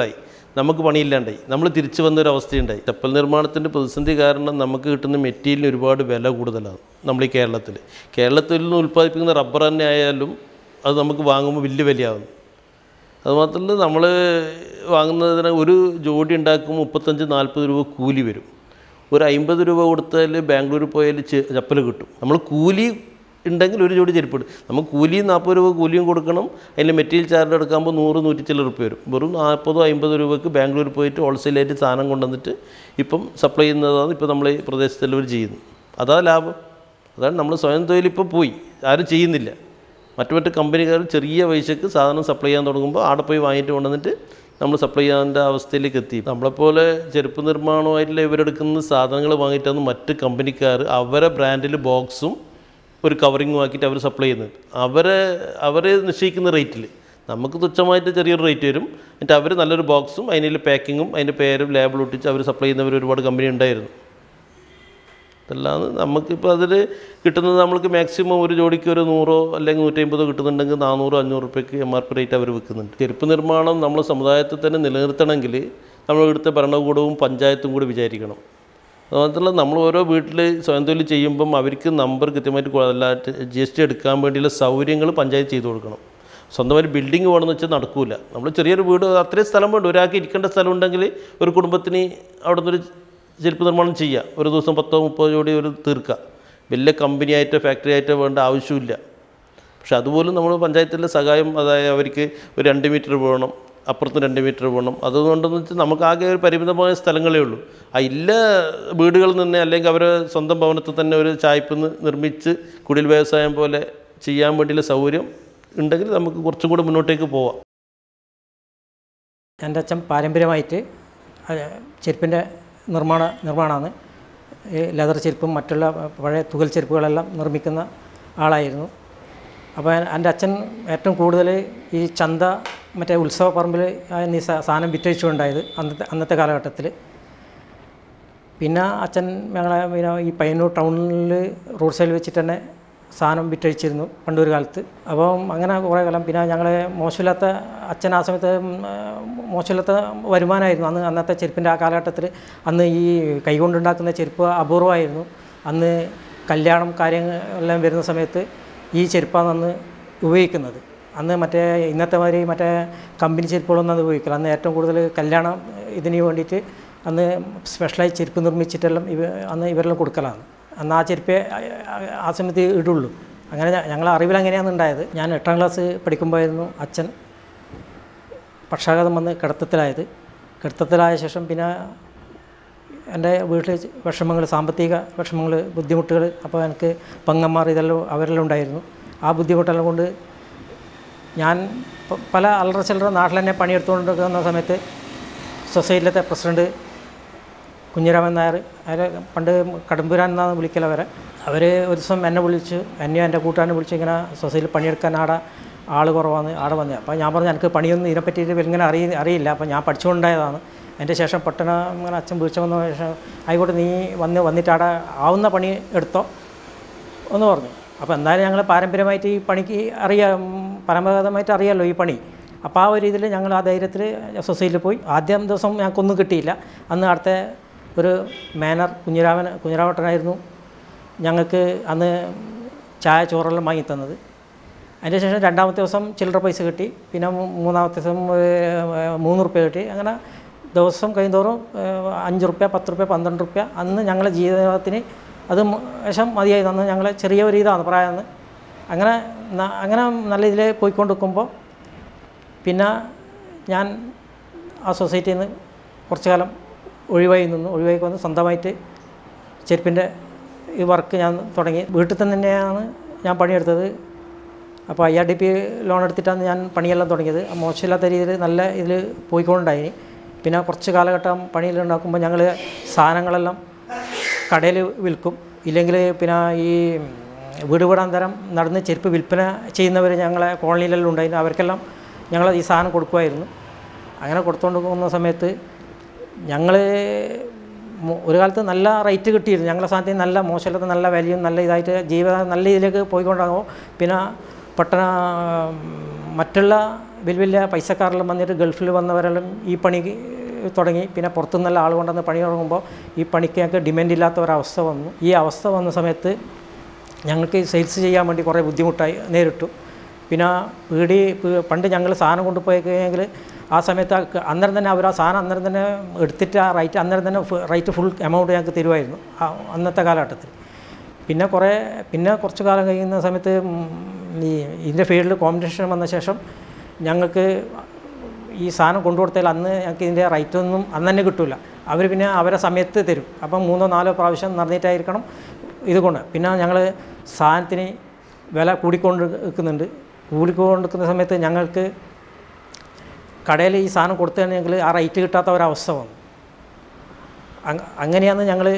നമുക്ക് പണിയില്ലാണ്ടായി നമ്മൾ തിരിച്ചു വന്നൊരു അവസ്ഥയുണ്ടായി ചപ്പൽ നിർമ്മാണത്തിൻ്റെ പ്രതിസന്ധി കാരണം നമുക്ക് കിട്ടുന്ന മെറ്റീരിയലിന് ഒരുപാട് വില കൂടുതലാണ് നമ്മൾ ഈ കേരളത്തിൽ കേരളത്തിൽ നിന്ന് ഉൽപ്പാദിപ്പിക്കുന്ന റബ്ബർ തന്നെ ആയാലും അത് നമുക്ക് വാങ്ങുമ്പോൾ വലിയ വിലയാകുന്നു അതുമാത്രമല്ല നമ്മൾ വാങ്ങുന്നതിന് ഒരു ജോഡി ഉണ്ടാക്കുമ്പോൾ മുപ്പത്തഞ്ച് നാൽപ്പത് രൂപ കൂലി വരും ഒരു അമ്പത് രൂപ കൊടുത്താൽ ബാംഗ്ലൂർ പോയാൽ ചെ- ചപ്പൽ കിട്ടും നമ്മൾ കൂലി ഉണ്ടെങ്കിൽ ഒരു ജോഡി ചെരുപ്പ് ഇടും നമുക്ക് കൂലിയും നാൽപ്പത് രൂപ കൂലിയും കൊടുക്കണം അതിൽ മെറ്റീരിയൽ ചാർജ് എടുക്കുമ്പോൾ നൂറ് നൂറ്റി ചില റുപ്യ വരും വെറും നാൽപ്പതോ അമ്പതോ രൂപയ്ക്ക് ബാംഗ്ലൂർ പോയിട്ട് ഹോൾസെയിലായിട്ട് സാധനം കൊണ്ടുവന്നിട്ട് ഇപ്പം സപ്ലൈ ചെയ്യുന്നതാണ് ഇപ്പോൾ നമ്മൾ ഈ പ്രദേശത്തുള്ളവർ ചെയ്യുന്നത് അതാ ലാഭം അതാണ് നമ്മൾ സ്വയം തൊഴിൽ ഇപ്പോൾ പോയി ആരും ചെയ്യുന്നില്ല മറ്റു മറ്റു കമ്പനിക്കാർ ചെറിയ പൈസക്ക് സാധനം സപ്ലൈ ചെയ്യാൻ തുടങ്ങുമ്പോൾ അവിടെ പോയി വാങ്ങിയിട്ട് കൊണ്ടുവന്നിട്ട് നമ്മൾ സപ്ലൈ ചെയ്യാൻ്റെ അവസ്ഥയിലേക്ക് എത്തി നമ്മളെപ്പോലെ ചെരുപ്പ് നിർമ്മാണമായിട്ടുള്ള ഇവരെടുക്കുന്ന സാധനങ്ങൾ വാങ്ങിയിട്ടാണ് മറ്റ് കമ്പനിക്കാർ അവരെ ബ്രാൻഡിൽ ബോക്സും ഒരു കവറിങ്ങും ആക്കിയിട്ട് അവർ സപ്ലൈ ചെയ്യുന്നത് അവരെ അവർ നിശ്ചയിക്കുന്ന റേറ്റിൽ നമുക്ക് തുച്ഛമായിട്ട് ചെറിയൊരു റേറ്റ് വരും എന്നിട്ട് അവർ നല്ലൊരു ബോക്സും അതിൻ്റെ പാക്കിങ്ങും അതിൻ്റെ പേരും ലേബിൾ ഒട്ടിച്ച് അവർ സപ്ലൈ ചെയ്യുന്നവർ ഒരുപാട് കമ്പനി ഉണ്ടായിരുന്നു ഇതല്ലാതെ നമുക്കിപ്പോൾ അതിൽ കിട്ടുന്നത് നമ്മൾക്ക് മാക്സിമം ഒരു ജോഡിക്ക് ഒരു നൂറോ അല്ലെങ്കിൽ നൂറ്റമ്പതോ കിട്ടുന്നുണ്ടെങ്കിൽ നാനൂറോ അഞ്ഞൂറ് റുപ്യക്ക് എം ആർ പി റേറ്റ് അവർ വിൽക്കുന്നുണ്ട് ചെരുപ്പ് നിർമ്മാണം നമ്മൾ സമുദായത്തിൽ തന്നെ നിലനിർത്തണമെങ്കിൽ നമ്മൾ ഇവിടുത്തെ ഭരണകൂടവും പഞ്ചായത്തും കൂടി വിചാരിക്കണം അതുമാത്രമല്ല നമ്മൾ ഓരോ വീട്ടിൽ സ്വയം തൊഴിൽ ചെയ്യുമ്പം അവർക്ക് നമ്പർ കൃത്യമായിട്ട് കൊ- അല്ല ജി എസ് ടി എടുക്കാൻ വേണ്ടിയുള്ള സൗകര്യങ്ങൾ പഞ്ചായത്ത് ചെയ്തു കൊടുക്കണം സ്വന്തമായിട്ട് ബിൽഡിംഗ് വേണമെന്ന് വെച്ചാൽ നടക്കില്ല നമ്മൾ ചെറിയൊരു വീട് അത്രയും സ്ഥലം വേണ്ട ഒരാൾക്ക് ഇരിക്കേണ്ട സ്ഥലം ഉണ്ടെങ്കിൽ ഒരു കുടുംബത്തിന് അവിടെ നിന്നൊരു ചെരുപ്പ് നിർമ്മാണം ചെയ്യുക ഒരു ദിവസം പത്തോ മുപ്പതോ ജോഡി ഒരു തീർക്കുക വലിയ കമ്പനി ആയിട്ടോ ഫാക്ടറി ആയിട്ടോ വേണ്ട ആവശ്യമില്ല പക്ഷെ അതുപോലും നമ്മൾ പഞ്ചായത്തിലെ സഹായം അതായത് അവർക്ക് ഒരു രണ്ട് മീറ്റർ വേണം അപ്പുറത്ത് രണ്ട് മീറ്റർ വേണം അതുകൊണ്ടെന്ന് വെച്ചാൽ നമുക്ക് ആകെ ഒരു പരിമിതമായ സ്ഥലങ്ങളേ ഉള്ളൂ ആ ഇല്ല വീടുകളിൽ നിന്ന് അല്ലെങ്കിൽ അവരെ സ്വന്തം ഭവനത്തിൽ തന്നെ ഒരു ചായ്പ് നി- നിർമ്മിച്ച് കുടിൽ വ്യവസായം പോലെ ചെയ്യാൻ വേണ്ടിയുള്ള സൗകര്യം ഉണ്ടെങ്കിൽ നമുക്ക് കുറച്ചും കൂടി മുന്നോട്ടേക്ക് പോവാം എൻ്റെ അച്ഛൻ പാരമ്പര്യമായിട്ട് ചെരുപ്പിൻ്റെ നിർമ്മാണ നിർമ്മാണമാണ് ഈ ലെതർ ചെരുപ്പും മറ്റുള്ള പഴയ തുകൽ ചെരുപ്പുകളെല്ലാം നിർമ്മിക്കുന്ന ആളായിരുന്നു അപ്പോൾ എൻ്റെ അച്ഛൻ ഏറ്റവും കൂടുതൽ ഈ ചന്ത മറ്റേ ഉത്സവ പറമ്പിൽ ഈ സാ- സാധനം വിറ്റഴിച്ചുകൊണ്ടായത് അന്നത്തെ അന്നത്തെ കാലഘട്ടത്തിൽ പിന്നെ അച്ഛൻ ഞങ്ങളെ പിന്നെ ഈ പയ്യന്നൂർ ടൗണിൽ റോഡ് സൈഡിൽ വെച്ചിട്ട് തന്നെ സാധനം വിറ്റഴിച്ചിരുന്നു പണ്ടൊരു കാലത്ത് അപ്പം അങ്ങനെ കുറേ കാലം പിന്നെ ഞങ്ങൾ മോശമില്ലാത്ത അച്ഛൻ ആ സമയത്ത് ഉം, ആ, മോശമില്ലാത്ത വരുമാനമായിരുന്നു അന്ന് അന്നത്തെ ചെരുപ്പിൻ്റെ ആ കാലഘട്ടത്തിൽ അന്ന് ഈ കൈകൊണ്ടുണ്ടാക്കുന്ന ചെരുപ്പ് അപൂർവമായിരുന്നു അന്ന് കല്യാണം കാര്യങ്ങളെല്ലാം വരുന്ന സമയത്ത് ഈ ചെരുപ്പാണ് അന്ന് ഉപയോഗിക്കുന്നത് അന്ന് മറ്റേ ഇന്നത്തെ മാതിരി മറ്റേ കമ്പനി ചെരുപ്പുകളൊന്നും അത് ഉപയോഗിക്കില്ല അന്ന് ഏറ്റവും കൂടുതൽ കല്യാണം ഇതിന് വേണ്ടിയിട്ട് അന്ന് സ്പെഷ്യലായി ചെരുപ്പ് നിർമ്മിച്ചിട്ടെല്ലാം ഇവ അന്ന് ഇവരെല്ലാം കൊടുക്കലാണ് അന്ന് ആ ചെരുപ്പേ ആ- ആ- ആ സമയത്ത് ഇടുള്ളൂ അങ്ങനെ ഞ- ഞങ്ങളെ അറിവിൽ അങ്ങനെയാണ് ഉണ്ടായത് ഞാൻ എട്ടാം ക്ലാസ് പഠിക്കുമ്പോഴായിരുന്നു അച്ഛൻ പക്ഷാഘാതം വന്ന് കിടത്തത്തിലായത് കിടത്തത്തിലായ ശേഷം പിന്നെ എൻ്റെ വീട്ടിൽ വിഷമങ്ങൾ സാമ്പത്തിക വിഷമങ്ങൾ ബുദ്ധിമുട്ടുകൾ അപ്പോൾ എനിക്ക് പെങ്ങന്മാർ ഇതെല്ലാം അവരെല്ലാം ഉണ്ടായിരുന്നു ആ ബുദ്ധിമുട്ടെല്ലാം കൊണ്ട് ഞാൻ പ- പല അല്ലറ ചില്ലറ നാട്ടിൽ തന്നെ പണിയെടുത്തുകൊണ്ടിരിക്കുന്ന സമയത്ത് സൊസൈറ്റിയിലത്തെ പ്രസിഡൻറ്റ് കുഞ്ഞിരാമൻ നായർ അവരെ പണ്ട് കടുമ്പുരാൻ എന്നാണ് വിളിക്കൽ അവരെ അവർ ഒരു ദിവസം എന്നെ വിളിച്ചു എന്നെയും എൻ്റെ കൂട്ടുകാരനെ വിളിച്ച് ഇങ്ങനെ സൊസൈറ്റിയിൽ പണിയെടുക്കാൻ ആടെ ആൾ കുറവാണ് ആടെ വന്നത് അപ്പോൾ ഞാൻ പറഞ്ഞു എനിക്ക് പണിയൊന്നും ഇതിനെപ്പറ്റിയിട്ട് ഇങ്ങനെ അറിയ അറിയില്ല അപ്പോൾ ഞാൻ പഠിച്ചുകൊണ്ടായതാണ് എൻ്റെ ശേഷം പെട്ടെന്ന് ഇങ്ങനെ അച്ഛൻ വിളിച്ചു വന്ന ശേഷം ആയിക്കോട്ടെ നീ വന്ന് വന്നിട്ട് അവിടെ ആവുന്ന പണി എടുത്തോ എന്ന് പറഞ്ഞു അപ്പോൾ എന്തായാലും ഞങ്ങൾ പാരമ്പര്യമായിട്ട് ഈ പണിക്ക് അറിയാം പരമ്പരാഗതമായിട്ട് അറിയാമല്ലോ ഈ പണി അപ്പോൾ ആ ഒരു ഇതിൽ ഞങ്ങൾ ആ ധൈര്യത്തിൽ സൊസൈറ്റിയിൽ പോയി ആദ്യം ദിവസം ഞങ്ങൾക്കൊന്നും കിട്ടിയില്ല അന്ന് അടുത്ത ഒരു മാനർ കുഞ്ഞിരാമൻ കുഞ്ഞിരാമട്ടനായിരുന്നു ഞങ്ങൾക്ക് അന്ന് ചായ ചോറെല്ലാം വാങ്ങി തന്നത് അതിന് ശേഷം രണ്ടാമത്തെ ദിവസം ചില്ലറ പൈസ കിട്ടി പിന്നെ മൂ- മൂന്നാമത്തെ ദിവസം ഏഹ്, മൂന്ന് റുപ്യ കിട്ടി അങ്ങനെ ദിവസം കഴിയുന്തോറും ഏഹ്, അഞ്ച് റുപ്യ പത്ത് റുപ്യ പന്ത്രണ്ട് റുപ്യ അന്ന് ഞങ്ങളെ ജീവിതത്തിന് അത് മ- ശേഷം മതിയായി അന്ന് ഞങ്ങൾ ചെറിയ ഒരു ഇതാണ് പ്രായം അങ്ങനെ ന- അങ്ങനെ നല്ല ഇതിൽ പോയിക്കൊണ്ടിരിക്കുമ്പോൾ പിന്നെ ഞാൻ ആ സൊസൈറ്റിയിൽ നിന്ന് കുറച്ച് കാലം ഒഴിവായി നിന്നു ഒഴിവായി വന്ന് സ്വന്തമായിട്ട് ചെരുപ്പിൻ്റെ ഈ വർക്ക് ഞാൻ തുടങ്ങി വീട്ടിൽ തന്നെ തന്നെയാണ് ഞാൻ പണിയെടുത്തത് അപ്പോൾ I R D P loan എടുത്തിട്ടാണ് ഞാൻ പണിയെല്ലാം തുടങ്ങിയത് ആ മോശമില്ലാത്ത രീതിയിൽ നല്ല ഇതിൽ പോയിക്കൊണ്ടായിനി പിന്നെ കുറച്ച് കാലഘട്ടം പണിയിലുണ്ടാക്കുമ്പോൾ ഞങ്ങൾ സാധനങ്ങളെല്ലാം കടയിൽ വിൽക്കും ഇല്ലെങ്കിൽ പിന്നെ ഈ വീട് വീടാന്തരം നടന്ന് ചെരുപ്പ് വിൽപ്പന ചെയ്യുന്നവർ ഞങ്ങളെ കോളനിയിലെല്ലാം ഉണ്ടായിരുന്നു അവർക്കെല്ലാം ഞങ്ങൾ ഈ സാധനം കൊടുക്കുമായിരുന്നു അങ്ങനെ കൊടുത്തുകൊണ്ട് പോകുന്ന സമയത്ത് ഞങ്ങൾ ഒരു കാലത്ത് നല്ല റേറ്റ് കിട്ടിയിരുന്നു ഞങ്ങളുടെ സാധനത്തിന് നല്ല മോശമില്ലാത്ത നല്ല വാല്യൂ നല്ല ഇതായിട്ട് ജീവിതം നല്ല ഇതിലേക്ക് പോയിക്കൊണ്ടാകുമ്പോൾ പിന്നെ പെട്ടെന്ന് മറ്റുള്ള വലിയ വലിയ പൈസക്കാരെല്ലാം വന്നിട്ട് ഗൾഫിൽ വന്നവരെല്ലാം ഈ പണിക്ക് തുടങ്ങി പിന്നെ പുറത്തുനിന്നുള്ള ആൾ കൊണ്ടുവന്ന് പണി തുടങ്ങുമ്പോൾ ഈ പണിക്ക് ഞങ്ങൾക്ക് ഡിമാൻഡ് ഇല്ലാത്ത ഒരവസ്ഥ വന്നു ഈ അവസ്ഥ വന്ന സമയത്ത് ഞങ്ങൾക്ക് സെയിൽസ് ചെയ്യാൻ വേണ്ടി കുറേ ബുദ്ധിമുട്ടായി നേരിട്ടു പിന്നെ പീടി പീ- പണ്ട് ഞങ്ങൾ സാധനം കൊണ്ടുപോയി കഴിഞ്ഞെങ്കിൽ ആ സമയത്ത് ആ ക- അന്നേരം തന്നെ അവർ ആ സാധനം അന്നേരം തന്നെ എടുത്തിട്ട് ആ റൈറ്റ് അന്നേരം തന്നെ റൈറ്റ് ഫുൾ എമൗണ്ട് ഞങ്ങൾക്ക് തരുമായിരുന്നു ആ അന്നത്തെ കാലഘട്ടത്തിൽ പിന്നെ കുറേ പിന്നെ കുറച്ച് കാലം കഴിയുന്ന സമയത്ത് ഉം, ഈ ഇതിൻ്റെ ഫീൽഡിൽ കോമ്പറ്റീഷൻ വന്ന ശേഷം ഞങ്ങൾക്ക് ഈ സാധനം കൊണ്ടുകൊടുത്താൽ അന്ന് ഞങ്ങൾക്ക് ഇതിൻ്റെ റേറ്റ് ഒന്നും അന്ന് തന്നെ കിട്ടില്ല അവർ പിന്നെ അവരെ സമയത്ത് തരും അപ്പം മൂന്നോ നാലോ പ്രാവശ്യം നടന്നിട്ടായിരിക്കണം ഇത് കൊണ്ട് പിന്നെ ഞങ്ങൾ സാധനത്തിന് വില കൂടിക്കൊണ്ട് നിൽക്കുന്നുണ്ട് കൂടിക്കൊണ്ട് നിൽക്കുന്ന സമയത്ത് ഞങ്ങൾക്ക് കടയിൽ ഈ സാധനം കൊടുത്തു കഴിഞ്ഞെങ്കിൽ ആ റേറ്റ് കിട്ടാത്ത ഒരവസ്ഥ വന്നു അങ് അങ്ങനെയാണ് ഞങ്ങൾ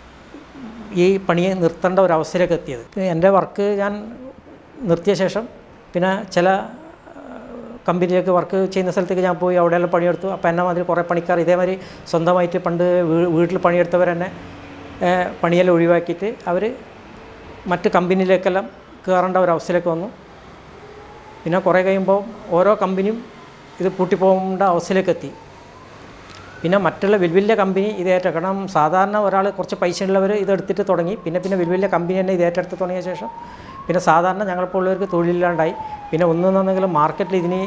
ഈ പണിയെ നിർത്തേണ്ട ഒരവസ്ഥയിലേക്ക് എത്തിയത് എൻ്റെ വർക്ക് ഞാൻ നിർത്തിയ ശേഷം പിന്നെ ചില കമ്പനിയിലേക്ക് വർക്ക് ചെയ്യുന്ന സ്ഥലത്തേക്ക് ഞാൻ പോയി അവിടെയെല്ലാം പണിയെടുത്തു അപ്പോൾ എന്നെ മാതിരി കുറേ പണിക്കാർ ഇതേമാതിരി സ്വന്തമായിട്ട് പണ്ട് വീ- വീട്ടിൽ പണിയെടുത്തവർ തന്നെ ഏഹ്, പണിയെല്ലാം ഒഴിവാക്കിയിട്ട് അവർ മറ്റ് കമ്പനിയിലേക്കെല്ലാം കയറേണ്ട ഒരവസ്ഥയിലേക്ക് വന്നു പിന്നെ കുറേ കഴിയുമ്പോൾ ഓരോ കമ്പനിയും ഇത് പൂട്ടിപ്പോകേണ്ട അവസ്ഥയിലേക്ക് എത്തി പിന്നെ മറ്റുള്ള വലിയ വലിയ കമ്പനി ഇത് ഏറ്റെടുക്കണം സാധാരണ ഒരാൾ കുറച്ച് പൈസ ഉള്ളവർ ഇത് എടുത്തിട്ട് തുടങ്ങി പിന്നെ പിന്നെ വലിയ വലിയ കമ്പനി തന്നെ ഇത് ഏറ്റെടുത്ത് തുടങ്ങിയ ശേഷം പിന്നെ സാധാരണ ഞങ്ങളെപ്പോലുള്ളവർക്ക് തൊഴിലില്ലാണ്ടായി പിന്നെ ഒന്നെന്നെങ്കിലും മാർക്കറ്റിൽ ഇതിന്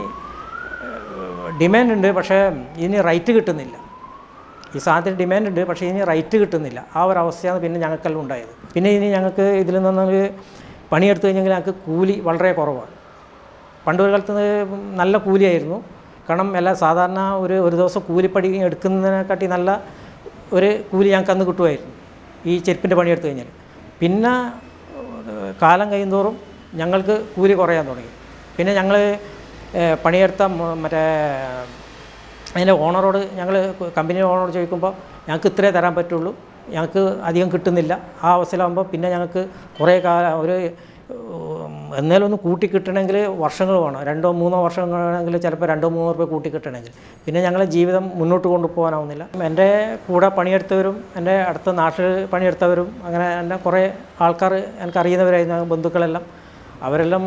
ഡിമാൻഡ് ഉണ്ട് പക്ഷേ ഇതിന് റൈറ്റ് കിട്ടുന്നില്ല ഈ സാധനത്തിന് ഡിമാൻഡ് ഉണ്ട് പക്ഷേ ഇതിന് റൈറ്റ് കിട്ടുന്നില്ല ആ ഒരു അവസ്ഥയാണ് പിന്നെ ഞങ്ങൾക്കെല്ലാം ഉണ്ടായത് പിന്നെ ഇനി ഞങ്ങൾക്ക് ഇതിൽ നിന്നൊരു പണിയെടുത്തു കഴിഞ്ഞെങ്കിൽ ഞങ്ങൾക്ക് കൂലി വളരെ കുറവാണ് പണ്ട് ഒരു കാലത്ത് നല്ല കൂലിയായിരുന്നു കാരണം എല്ലാ സാധാരണ ഒരു ഒരു ദിവസം കൂലിപ്പടി എടുക്കുന്നതിനെക്കാട്ടി നല്ല ഒരു കൂലി ഞങ്ങൾക്ക് അന്ന് കിട്ടുമായിരുന്നു ഈ ചെരുപ്പിൻ്റെ പണിയെടുത്തു കഴിഞ്ഞാൽ പിന്നെ ഏഹ്, കാലം കഴിയുന്തോറും ഞങ്ങൾക്ക് കൂലി കുറയാൻ തുടങ്ങി പിന്നെ ഞങ്ങൾ ഏഹ്, പണിയെടുത്ത മ- മറ്റേ അതിൻ്റെ ഓണറോട് ഞങ്ങൾ കമ്പനി ഓണറോട് ചോദിക്കുമ്പോൾ ഞങ്ങൾക്ക് ഇത്രേ തരാൻ പറ്റുള്ളൂ ഞങ്ങൾക്ക് അധികം കിട്ടുന്നില്ല ആ അവസ്ഥയിലാകുമ്പോൾ പിന്നെ ഞങ്ങൾക്ക് കുറേ കാലം ഒരു ഉം, എന്നേലും ഒന്ന് കൂട്ടി കിട്ടണമെങ്കിൽ വർഷങ്ങൾ വേണം രണ്ടോ മൂന്നോ വർഷം വേണമെങ്കിൽ ചിലപ്പോൾ രണ്ടോ മൂന്നോ റുപ്യ കൂട്ടി കിട്ടണമെങ്കിൽ പിന്നെ ഞങ്ങളെ ജീവിതം മുന്നോട്ട് കൊണ്ടുപോകാനാവുന്നില്ല എൻ്റെ കൂടെ പണിയെടുത്തവരും എൻ്റെ അടുത്ത നാട്ടിൽ പണിയെടുത്തവരും അങ്ങനെ എൻ്റെ കുറേ ആൾക്കാർ എനിക്കറിയുന്നവരായിരുന്നു ബന്ധുക്കളെല്ലാം അവരെല്ലാം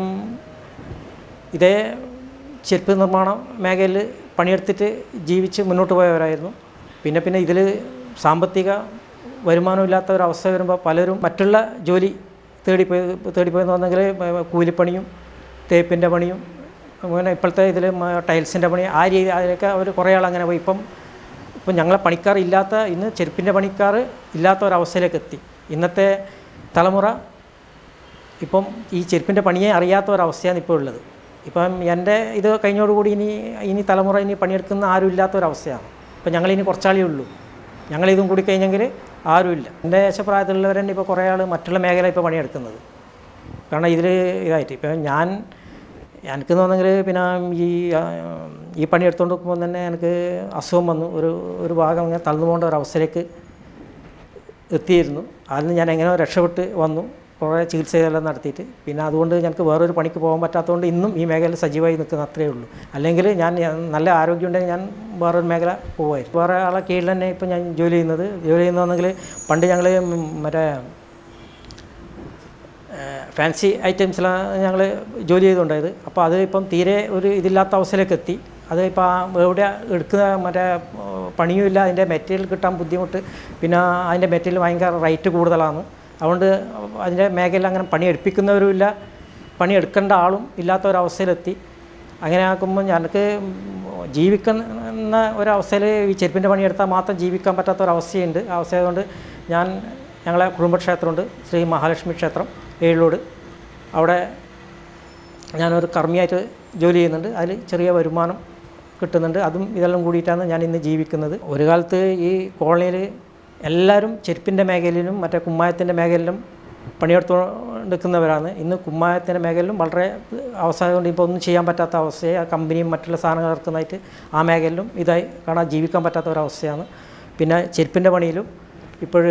ഇതേ ചെരുപ്പ് നിർമ്മാണ മേഖലയിൽ പണിയെടുത്തിട്ട് ജീവിച്ച് മുന്നോട്ട് പോയവരായിരുന്നു പിന്നെ പിന്നെ ഇതിൽ സാമ്പത്തിക വരുമാനമില്ലാത്ത ഒരവസ്ഥ വരുമ്പോൾ പലരും മറ്റുള്ള ജോലി തേടിപ്പോയി തേടിപ്പോയെന്ന് പറഞ്ഞെങ്കിൽ കൂലിപ്പണിയും തേപ്പിൻ്റെ പണിയും അങ്ങനെ ഇപ്പോഴത്തെ ഇതിൽ ടൈൽസിൻ്റെ പണി ആ രീതി അതിലൊക്കെ അവർ കുറേ ആൾ അങ്ങനെ പോയി ഇപ്പം ഇപ്പം ഞങ്ങളെ പണിക്കാർ ഇല്ലാത്ത ഇന്ന് ചെരുപ്പിൻ്റെ പണിക്കാർ ഇല്ലാത്ത ഒരവസ്ഥയിലേക്ക് എത്തി ഇന്നത്തെ തലമുറ ഇപ്പം ഈ ചെരുപ്പിൻ്റെ പണിയെ അറിയാത്ത ഒരവസ്ഥയാണ് ഇപ്പോൾ ഉള്ളത് ഇപ്പം എൻ്റെ ഇത് കഴിഞ്ഞോടുകൂടി ഇനി ഇനി തലമുറ ഇനി പണിയെടുക്കുന്ന ആരും ഇല്ലാത്ത ഒരവസ്ഥയാണ് ഇപ്പം ഞങ്ങളിനി കുറച്ചാളേ ഉള്ളൂ ഞങ്ങളിതും കൂടി കഴിഞ്ഞെങ്കിൽ ആരുമില്ല എൻ്റെ ദേശപ്രായത്തിലുള്ളവർ തന്നെ ഇപ്പോൾ കുറേ ആൾ മറ്റുള്ള മേഖല ഇപ്പോൾ പണിയെടുക്കുന്നത് കാരണം ഇതിൽ ഇതായിട്ട് ഇപ്പം ഞാൻ എനിക്കെന്ന് പറഞ്ഞെങ്കിൽ പിന്നെ ഈ ആ, ഈ പണി എടുത്തുകൊണ്ട് പോകുമ്പോൾ തന്നെ എനിക്ക് അസുഖം വന്നു ഒരു ഒരു ഭാഗം ഇങ്ങനെ തളർന്നു പോകേണ്ട ഒരു അവസ്ഥയിലേക്ക് എത്തിയിരുന്നു അതിൽ നിന്ന് ഞാൻ എങ്ങനെയോ രക്ഷപ്പെട്ട് വന്നു കുറേ ചികിത്സയെല്ലാം നടത്തിയിട്ട് പിന്നെ അതുകൊണ്ട് ഞങ്ങൾക്ക് വേറൊരു പണിക്ക് പോകാൻ പറ്റാത്തതുകൊണ്ട് ഇന്നും ഈ മേഖലയിൽ സജീവമായി നിൽക്കുന്ന അത്രയേ ഉള്ളൂ അല്ലെങ്കിൽ ഞാൻ ഞാൻ നല്ല ആരോഗ്യം ഉണ്ടെങ്കിൽ ഞാൻ വേറൊരു മേഖല പോകുമായിരുന്നു വേറെ ആളെ കീഴിൽ തന്നെ ഇപ്പം ഞാൻ ജോലി ചെയ്യുന്നത് ജോലി ചെയ്യുന്നതെങ്കിൽ പണ്ട് ഞങ്ങൾ മറ്റേ ഫാൻസി ഐറ്റംസിലാണ് ഞങ്ങൾ ജോലി ചെയ്തുകൊണ്ടായത് അപ്പോൾ അത് ഇപ്പം തീരെ ഒരു ഇതില്ലാത്ത അവസ്ഥയിലേക്ക് എത്തി അത് ഇപ്പോൾ എവിടെ എടുക്കുന്ന മറ്റേ ഏഹ്, പണിയുമില്ല അതിൻ്റെ മെറ്റീരിയൽ കിട്ടാൻ ബുദ്ധിമുട്ട് പിന്നെ അതിൻ്റെ മെറ്റീരിയൽ ഭയങ്കര റേറ്റ് കൂടുതലാണ് അതുകൊണ്ട് അതിൻ്റെ മേഖലയിൽ അങ്ങനെ പണി എടുപ്പിക്കുന്നവരുമില്ല പണി എടുക്കേണ്ട ആളും ഇല്ലാത്ത ഒരവസ്ഥയിലെത്തി അങ്ങനെ ആക്കുമ്പോൾ ഞങ്ങൾക്ക് ജീവിക്കുന്ന ഒരവസ്ഥയിൽ ഈ ചെരുപ്പിൻ്റെ പണിയെടുത്താൽ മാത്രം ജീവിക്കാൻ പറ്റാത്ത ഒരവസ്ഥയുണ്ട് ആ അവസ്ഥയായതുകൊണ്ട് ഞാൻ ഞങ്ങളെ കുടുംബക്ഷേത്രമുണ്ട് ശ്രീ മഹാലക്ഷ്മി ക്ഷേത്രം ഏഴിലോട് അവിടെ ഞാനൊരു കർമ്മിയായിട്ട് ജോലി ചെയ്യുന്നുണ്ട് അതിൽ ചെറിയ വരുമാനം കിട്ടുന്നുണ്ട് അതും ഇതെല്ലാം കൂടിയിട്ടാണ് ഞാൻ ഇന്ന് ജീവിക്കുന്നത് ഒരു കാലത്ത് ഈ കോളനിയിൽ എല്ലാവരും ചെരുപ്പിൻ്റെ മേഖലയിലും മറ്റേ കുമ്മായത്തിൻ്റെ മേഖലയിലും പണിയെടുത്തുകൊണ്ടിരിക്കുന്നവരാണ് ഇന്ന് കുമ്മായത്തിൻ്റെ മേഖലയിലും വളരെ അവസ്ഥയായതുകൊണ്ട് ഇപ്പോൾ ഒന്നും ചെയ്യാൻ പറ്റാത്ത അവസ്ഥയെ ആ കമ്പനിയും മറ്റുള്ള സാധനങ്ങൾ ഇറക്കുന്നതായിട്ട് ആ മേഖലയിലും ഇതായി കാണാൻ ജീവിക്കാൻ പറ്റാത്ത ഒരവസ്ഥയാണ് പിന്നെ ചെരുപ്പിൻ്റെ പണിയിലും ഇപ്പോഴ്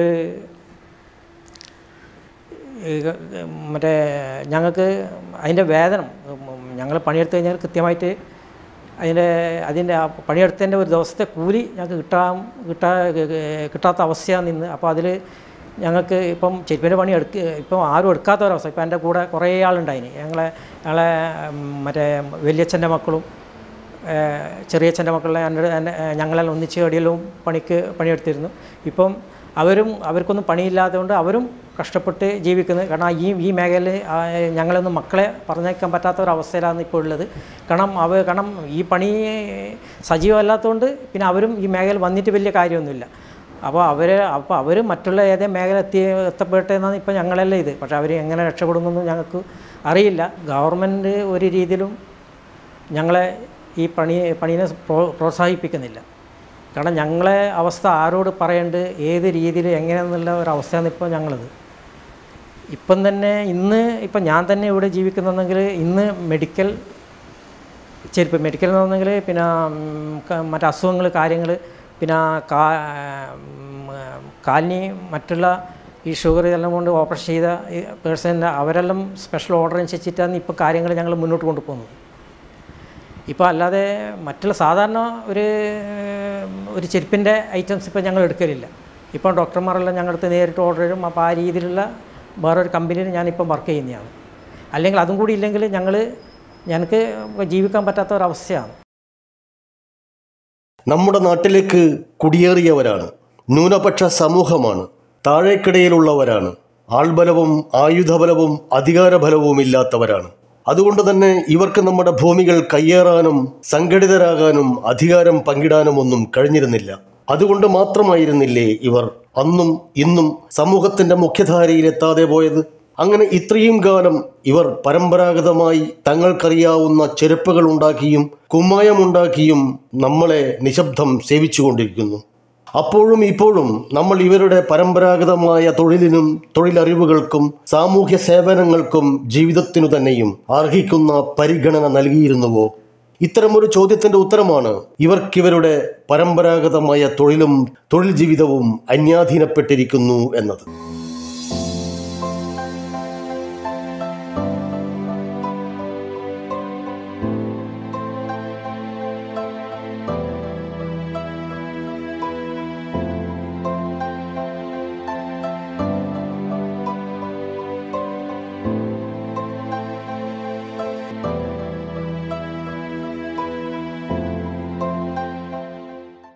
ഈ ക- മറ്റേ ഞങ്ങൾക്ക് അതിൻ്റെ വേതനം ഞങ്ങൾ പണിയെടുത്ത് കഴിഞ്ഞാൽ കൃത്യമായിട്ട് അതിൻ്റെ അതിൻ്റെ ആ പണിയെടുത്തതിൻ്റെ ഒരു ദിവസത്തെ കൂലി ഞങ്ങൾക്ക് കിട്ടാൻ കിട്ടാ കിട്ടാത്ത അവസ്ഥയാണ് ഇന്ന് അപ്പോൾ അതിൽ ഞങ്ങൾക്ക് ഇപ്പം ചെരുപ്പിൻ്റെ പണി എടുക്ക ഇപ്പം ആരും എടുക്കാത്ത ഒരവസ്ഥ ഇപ്പം എൻ്റെ കൂടെ കുറേ ആളുണ്ടായിന് ഞങ്ങളെ ഞങ്ങളെ ഉം, മറ്റേ വലിയച്ഛൻ്റെ മക്കളും ഏഹ്, ചെറിയച്ഛൻ്റെ മക്കളെ എൻ്റെ എൻ്റെ ഞങ്ങളെല്ലാം ഒന്നിച്ച് അടിയെല്ലാം പണിക്ക് പണിയെടുത്തിരുന്നു ഇപ്പം അവരും അവർക്കൊന്നും പണിയില്ലാത്തതുകൊണ്ട് അവരും കഷ്ടപ്പെട്ട് ജീവിക്കുന്നത് കാരണം ഈ ഈ മേഖലയിൽ ആ, ഞങ്ങളൊന്നും മക്കളെ പറഞ്ഞേക്കാൻ പറ്റാത്ത ഒരു അവസ്ഥയിലാണ് ഇപ്പോൾ ഉള്ളത് കാരണം അവ കാരണം ഈ പണി സജീവമല്ലാത്തതുകൊണ്ട് പിന്നെ അവരും ഈ മേഖല വന്നിട്ട് വലിയ കാര്യമൊന്നുമില്ല അപ്പോൾ അവർ അപ്പോൾ അവർ മറ്റുള്ള ഏതേ മേഖല എത്തി എത്തപ്പെട്ടെന്നാണ് ഇപ്പോൾ ഞങ്ങളെല്ലാം ഇത് പക്ഷേ അവർ എങ്ങനെ രക്ഷപ്പെടുമെന്ന് ഞങ്ങൾക്ക് അറിയില്ല ഗവൺമെൻറ് ഒരു രീതിയിലും ഞങ്ങളെ ഈ പണി പണീനെ പ്രോ പ്രോത്സാഹിപ്പിക്കുന്നില്ല കാരണം ഞങ്ങളെ അവസ്ഥ ആരോട് പറയേണ്ടത് ഏത് രീതിയിൽ എങ്ങനെയെന്നുള്ള ഒരു അവസ്ഥയാണ് ഇപ്പോൾ ഞങ്ങളത് ഇപ്പം തന്നെ ഇന്ന് ഇപ്പം ഞാൻ തന്നെ ഇവിടെ ജീവിക്കുന്നെങ്കിൽ ഇന്ന് മെഡിക്കൽ ചെരുപ്പ് മെഡിക്കൽ എന്ന് പറഞ്ഞെങ്കിൽ പിന്നെ ഉം, ക- മറ്റ് അസുഖങ്ങൾ കാര്യങ്ങൾ പിന്നെ കാ ഉം, കാലിന് മറ്റുള്ള ഈ ഷുഗർ ഇതെല്ലാം കൊണ്ട് ഓപ്പറേഷൻ ചെയ്ത പേഴ്സൻ്റെ അവരെല്ലാം സ്പെഷ്യൽ ഓർഡർ അനുസരിച്ചിട്ടാണ് ഇപ്പോൾ കാര്യങ്ങൾ ഞങ്ങൾ മുന്നോട്ട് കൊണ്ടുപോകുന്നത് ഇപ്പോൾ അല്ലാതെ മറ്റുള്ള സാധാരണ ഒരു ഒരു ചെരുപ്പിൻ്റെ ഐറ്റംസ് ഇപ്പോൾ ഞങ്ങൾ എടുക്കലില്ല ഇപ്പോൾ ഡോക്ടർമാരെല്ലാം ഞങ്ങളുടെ അടുത്ത് നേരിട്ട് ഓർഡർ തരും അപ്പോൾ ആ രീതിയിലുള്ള വേറൊരു കമ്പനിയിൽ ഞാനിപ്പം വർക്ക് ചെയ്യുന്നതാണ് അല്ലെങ്കിൽ അതും കൂടി ഇല്ലെങ്കിൽ ഞങ്ങൾ ഞങ്ങൾക്ക് ജീവിക്കാൻ പറ്റാത്ത ഒരവസ്ഥയാണ് നമ്മുടെ നാട്ടിലേക്ക് കുടിയേറിയവരാണ് ന്യൂനപക്ഷ സമൂഹമാണ് താഴേക്കിടയിലുള്ളവരാണ് ആൾബലവും ആയുധബലവും അധികാരബലവും ഇല്ലാത്തവരാണ് അതുകൊണ്ട് തന്നെ ഇവർക്ക് നമ്മുടെ ഭൂമികൾ കയ്യേറാനും സംഘടിതരാകാനും അധികാരം പങ്കിടാനും ഒന്നും കഴിഞ്ഞിരുന്നില്ല അതുകൊണ്ട് മാത്രമായിരുന്നില്ലേ ഇവർ അന്നും ഇന്നും സമൂഹത്തിന്റെ മുഖ്യധാരയിലെത്താതെ പോയത് അങ്ങനെ ഇത്രയും കാലം ഇവർ പരമ്പരാഗതമായി തങ്ങൾക്കറിയാവുന്ന ചെരുപ്പുകൾ ഉണ്ടാക്കിയും കുമ്മായമുണ്ടാക്കിയും നമ്മളെ നിശബ്ദം സേവിച്ചുകൊണ്ടിരിക്കുന്നു അപ്പോഴും ഇപ്പോഴും നമ്മൾ ഇവരുടെ പരമ്പരാഗതമായ തൊഴിലിനും തൊഴിലറിവുകൾക്കും സാമൂഹ്യ സേവനങ്ങൾക്കും ജീവിതത്തിനു തന്നെയും അർഹിക്കുന്ന പരിഗണന നൽകിയിരുന്നുവോ ഇത്തരമൊരു ചോദ്യത്തിന്റെ ഉത്തരമാണ് ഇവർക്കിവരുടെ പരമ്പരാഗതമായ തൊഴിലും തൊഴിൽ ജീവിതവും അന്യാധീനപ്പെട്ടിരിക്കുന്നു എന്നത്